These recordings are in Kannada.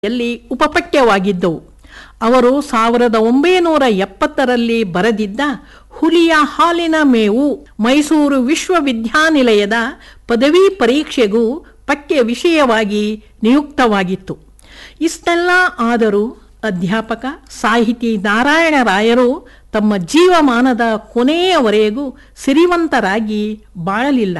ಯಲ್ಲಿ ಉಪಪಠ್ಯವಾಗಿದ್ದವು ಅವರು ಸಾವಿರದ ಒಂಬೈನೂರ ಎಪ್ಪತ್ತರಲ್ಲಿ ಬರೆದಿದ್ದ ಹುಲಿಯ ಹಾಲಿನ ಮೇವು ಮೈಸೂರು ವಿಶ್ವವಿದ್ಯಾನಿಲಯದ ಪದವಿ ಪರೀಕ್ಷೆಗೂ ಪಠ್ಯ ವಿಷಯವಾಗಿ ನಿಯುಕ್ತವಾಗಿತ್ತು ಇಷ್ಟೆಲ್ಲ ಆದರೂ ಅಧ್ಯಾಪಕ ಸಾಹಿತಿ ನಾರಾಯಣ ರಾಯರು ತಮ್ಮ ಜೀವಮಾನದ ಕೊನೆಯವರೆಗೂ ಸಿರಿವಂತರಾಗಿ ಬಾಳಲಿಲ್ಲ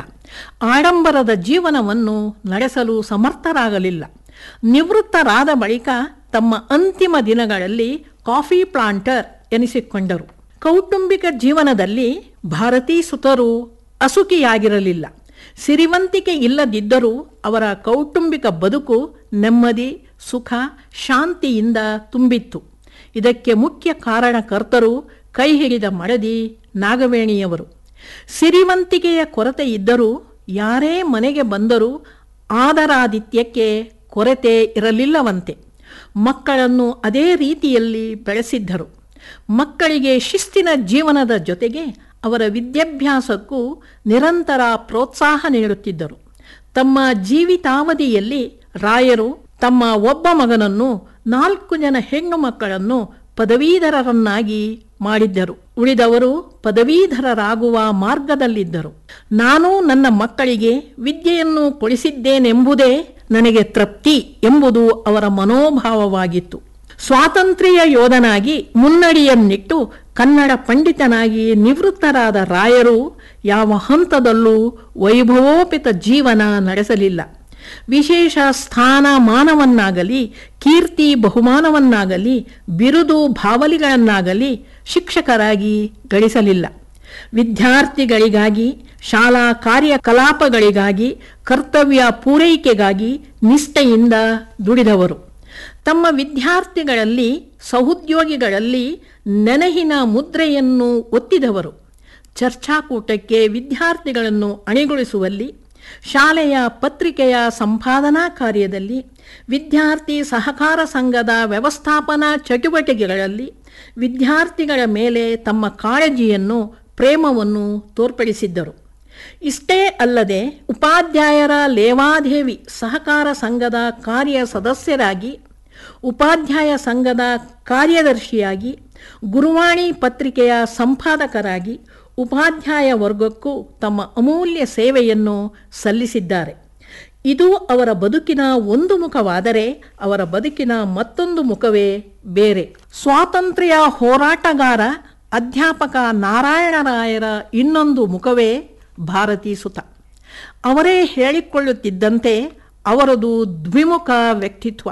ಆಡಂಬರದ ಜೀವನವನ್ನು ನಡೆಸಲು ಸಮರ್ಥರಾಗಲಿಲ್ಲ ನಿವೃತ್ತರಾದ ಬಳಿಕ ತಮ್ಮ ಅಂತಿಮ ದಿನಗಳಲ್ಲಿ ಕಾಫಿ ಪ್ಲಾಂಟರ್ ಎನಿಸಿಕೊಂಡರು ಕೌಟುಂಬಿಕ ಜೀವನದಲ್ಲಿ ಭಾರತೀ ಸುತರು ಅಸುಖಿಯಾಗಿರಲಿಲ್ಲ ಸಿರಿವಂತಿಕೆ ಇಲ್ಲದಿದ್ದರೂ ಅವರ ಕೌಟುಂಬಿಕ ಬದುಕು ನೆಮ್ಮದಿ ಸುಖ ಶಾಂತಿಯಿಂದ ತುಂಬಿತ್ತು ಇದಕ್ಕೆ ಮುಖ್ಯ ಕಾರಣಕರ್ತರು ಕೈ ಹಿಡಿದ ಮಡದಿ ನಾಗವೇಣಿಯವರು ಸಿರಿವಂತಿಕೆಯ ಕೊರತೆ ಇದ್ದರೂ ಯಾರೇ ಮನೆಗೆ ಬಂದರೂ ಆದರಾದಿತ್ಯಕ್ಕೆ ಕೊರತೆ ಇರಲಿಲ್ಲವಂತೆ ಮಕ್ಕಳನ್ನು ಅದೇ ರೀತಿಯಲ್ಲಿ ಬೆಳೆಸಿದ್ದರು ಮಕ್ಕಳಿಗೆ ಶಿಸ್ತಿನ ಜೀವನದ ಜೊತೆಗೆ ಅವರ ವಿದ್ಯಾಭ್ಯಾಸಕ್ಕೂ ನಿರಂತರ ಪ್ರೋತ್ಸಾಹ ನೀಡುತ್ತಿದ್ದರು ತಮ್ಮ ಜೀವಿತಾವಧಿಯಲ್ಲಿ ರಾಯರು ತಮ್ಮ ಒಬ್ಬ ಮಗನನ್ನು ನಾಲ್ಕು ಜನ ಹೆಣ್ಣು ಮಕ್ಕಳನ್ನು ಪದವೀಧರರನ್ನಾಗಿ ಮಾಡಿದ್ದರು ಉಳಿದವರು ಪದವೀಧರರಾಗುವ ಮಾರ್ಗದಲ್ಲಿದ್ದರು ನಾನು ನನ್ನ ಮಕ್ಕಳಿಗೆ ವಿದ್ಯೆಯನ್ನು ಕೊಡಿಸಿದ್ದೇನೆಂಬುದೇ ನನಗೆ ತೃಪ್ತಿ ಎಂಬುದು ಅವರ ಮನೋಭಾವವಾಗಿತ್ತು ಸ್ವಾತಂತ್ರ್ಯ ಯೋಧನಾಗಿ ಮುನ್ನಡಿಯನ್ನಿಟ್ಟು ಕನ್ನಡ ಪಂಡಿತನಾಗಿ ನಿವೃತ್ತರಾದ ರಾಯರು ಯಾವ ಹಂತದಲ್ಲೂ ವೈಭವೋಪಿತ ಜೀವನ ನಡೆಸಲಿಲ್ಲ ವಿಶೇಷ ಸ್ಥಾನಮಾನವನ್ನಾಗಲಿ ಕೀರ್ತಿ ಬಹುಮಾನವನ್ನಾಗಲಿ ಬಿರುದು ಭಾವಲಿಗಳನ್ನಾಗಲಿ ಶಿಕ್ಷಕರಾಗಿ ಗಳಿಸಲಿಲ್ಲ ವಿದ್ಯಾರ್ಥಿಗಳಿಗಾಗಿ ಶಾಲಾ ಕಾರ್ಯಕಲಾಪಗಳಿಗಾಗಿ ಕರ್ತವ್ಯ ಪೂರೈಕೆಗಾಗಿ ನಿಷ್ಠೆಯಿಂದ ದುಡಿದವರು ತಮ್ಮ ವಿದ್ಯಾರ್ಥಿಗಳಲ್ಲಿ ಸಹೋದ್ಯೋಗಿಗಳಲ್ಲಿ ನೆನಹಿನ ಮುದ್ರೆಯನ್ನು ಒತ್ತಿದವರು ಚರ್ಚಾಕೂಟಕ್ಕೆ ವಿದ್ಯಾರ್ಥಿಗಳನ್ನು ಅಣಿಗೊಳಿಸುವಲ್ಲಿ ಶಾಲೆಯ ಪತ್ರಿಕೆಯ ಸಂಪಾದನಾ ಕಾರ್ಯದಲ್ಲಿ ವಿದ್ಯಾರ್ಥಿ ಸಹಕಾರ ಸಂಘದ ವ್ಯವಸ್ಥಾಪನಾ ಚಟುವಟಿಕೆಗಳಲ್ಲಿ ವಿದ್ಯಾರ್ಥಿಗಳ ಮೇಲೆ ತಮ್ಮ ಕಾಳಜಿಯನ್ನು ಪ್ರೇಮವನ್ನು ತೋರ್ಪಡಿಸಿದ್ದರು ಇಷ್ಟೇ ಅಲ್ಲದೆ ಉಪಾಧ್ಯಾಯರ ಲೇವಾದೇವಿ ಸಹಕಾರ ಸಂಘದ ಕಾರ್ಯ ಸದಸ್ಯರಾಗಿ ಉಪಾಧ್ಯಾಯ ಸಂಘದ ಕಾರ್ಯದರ್ಶಿಯಾಗಿ ಗುರುವಾಣಿ ಪತ್ರಿಕೆಯ ಸಂಪಾದಕರಾಗಿ ಉಪಾಧ್ಯಾಯ ವರ್ಗಕ್ಕೂ ತಮ್ಮ ಅಮೂಲ್ಯ ಸೇವೆಯನ್ನು ಸಲ್ಲಿಸಿದ್ದಾರೆ ಇದು ಅವರ ಬದುಕಿನ ಒಂದು ಮುಖವಾದರೆ ಅವರ ಬದುಕಿನ ಮತ್ತೊಂದು ಮುಖವೇ ಬೇರೆ ಸ್ವಾತಂತ್ರ್ಯ ಹೋರಾಟಗಾರ ಅಧ್ಯಾಪಕ ನಾರಾಯಣರಾಯರ ಇನ್ನೊಂದು ಮುಖವೇ ಭಾರತೀ ಸುತ ಅವರೇ ಹೇಳಿಕೊಳ್ಳುತ್ತಿದ್ದಂತೆ ಅವರದು ದ್ವಿಮುಖ ವ್ಯಕ್ತಿತ್ವ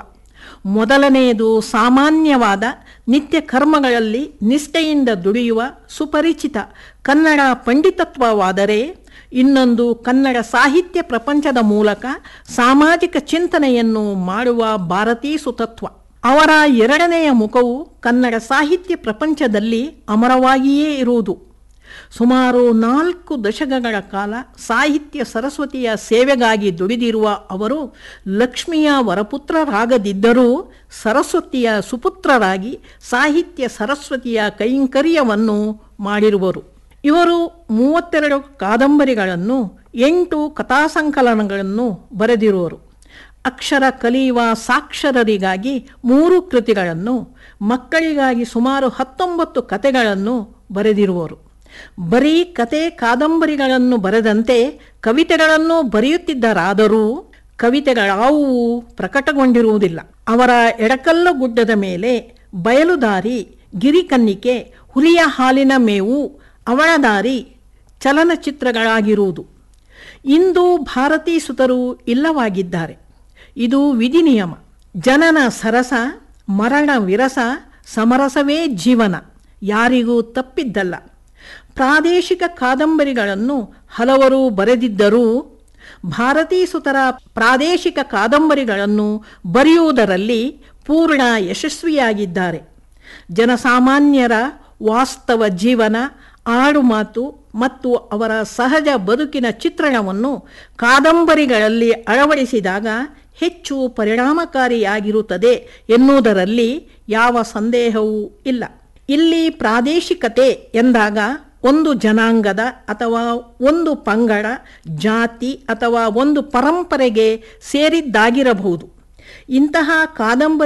ಮೊದಲನೆಯದು ಸಾಮಾನ್ಯವಾದ ನಿತ್ಯ ಕರ್ಮಗಳಲ್ಲಿ ನಿಷ್ಠೆಯಿಂದ ದುಡಿಯುವ ಸುಪರಿಚಿತ ಕನ್ನಡ ಪಂಡಿತತ್ವವಾದರೆ ಇನ್ನೊಂದು ಕನ್ನಡ ಸಾಹಿತ್ಯ ಪ್ರಪಂಚದ ಮೂಲಕ ಸಾಮಾಜಿಕ ಚಿಂತನೆಯನ್ನು ಮಾಡುವ ಭಾರತೀ ಸುತತ್ವ ಅವರ ಎರಡನೆಯ ಮುಖವು ಕನ್ನಡ ಸಾಹಿತ್ಯ ಪ್ರಪಂಚದಲ್ಲಿ ಅಮರವಾಗಿಯೇ ಇರುವುದು ಸುಮಾರು ನಾಲ್ಕು ದಶಕಗಳ ಕಾಲ ಸಾಹಿತ್ಯ ಸರಸ್ವತಿಯ ಸೇವೆಗಾಗಿ ದುಡಿದಿರುವ ಅವರು ಲಕ್ಷ್ಮಿಯ ವರಪುತ್ರರಾಗದಿದ್ದರೂ ಸರಸ್ವತಿಯ ಸುಪುತ್ರರಾಗಿ ಸಾಹಿತ್ಯ ಸರಸ್ವತಿಯ ಕೈಂಕರ್ಯವನ್ನು ಮಾಡಿರುವರು ಇವರು ಮೂವತ್ತೆರಡು ಕಾದಂಬರಿಗಳನ್ನು ಎಂಟು ಕಥಾಸಂಕಲನಗಳನ್ನು ಬರೆದಿರುವರು ಅಕ್ಷರ ಕಲಿಯುವ ಸಾಕ್ಷರರಿಗಾಗಿ ಮೂರು ಕೃತಿಗಳನ್ನು ಮಕ್ಕಳಿಗಾಗಿ ಸುಮಾರು ಹತ್ತೊಂಬತ್ತು ಕತೆಗಳನ್ನು ಬರೆದಿರುವರು ಬರೀ ಕತೆ ಕಾದಂಬರಿಗಳನ್ನು ಬರೆದಂತೆ ಕವಿತೆಗಳನ್ನು ಬರೆಯುತ್ತಿದ್ದರಾದರೂ ಕವಿತೆಗಳಾವುವು ಪ್ರಕಟಗೊಂಡಿರುವುದಿಲ್ಲ ಅವರ ಎಡಕಲ್ಲ ಗುಡ್ಡದ ಮೇಲೆ ಬಯಲುದಾರಿ ಗಿರಿಕನ್ನಿಕೆ ಹುಲಿಯ ಹಾಲಿನ ಮೇವು ಅವಳದಾರಿ ಚಲನಚಿತ್ರಗಳಾಗಿರುವುದು ಇಂದು ಭಾರತೀ ಸುತರು ಇಲ್ಲವಾಗಿದ್ದಾರೆ ಇದು ವಿಧಿ ನಿಯಮ ಜನನ ಸರಸ ಮರಣ ವಿರಸ ಸಮರಸವೇ ಜೀವನ ಯಾರಿಗೂ ತಪ್ಪಿದ್ದಲ್ಲ ಪ್ರಾದೇಶಿಕ ಕಾದಂಬರಿಗಳನ್ನು ಹಲವರು ಬರೆದಿದ್ದರೂ ಭಾರತೀ ಸುತರ ಪ್ರಾದೇಶಿಕ ಕಾದಂಬರಿಗಳನ್ನು ಬರೆಯುವುದರಲ್ಲಿ ಪೂರ್ಣ ಯಶಸ್ವಿಯಾಗಿದ್ದಾರೆ ಜನಸಾಮಾನ್ಯರ ವಾಸ್ತವ ಜೀವನ ಆಡುಮಾತು ಮತ್ತು ಅವರ ಸಹಜ ಬದುಕಿನ ಚಿತ್ರಣವನ್ನು ಕಾದಂಬರಿಗಳಲ್ಲಿ ಅಳವಡಿಸಿದಾಗ ಹೆಚ್ಚು ಪರಿಣಾಮಕಾರಿಯಾಗಿರುತ್ತದೆ ಎನ್ನುವುದರಲ್ಲಿ ಯಾವ ಸಂದೇಹವೂ ಇಲ್ಲ ಇಲ್ಲಿ ಪ್ರಾದೇಶಿಕತೆ ಎಂದಾಗ ಒಂದು ಜನಾಂಗದ ಅಥವಾ ಒಂದು ಪಂಗಡ ಜಾತಿ ಅಥವಾ ಒಂದು ಪರಂಪರೆಗೆ ಸೇರಿದ್ದಾಗಿರಬಹುದು ಇಂತಹ ಕಾದಂಬರಿ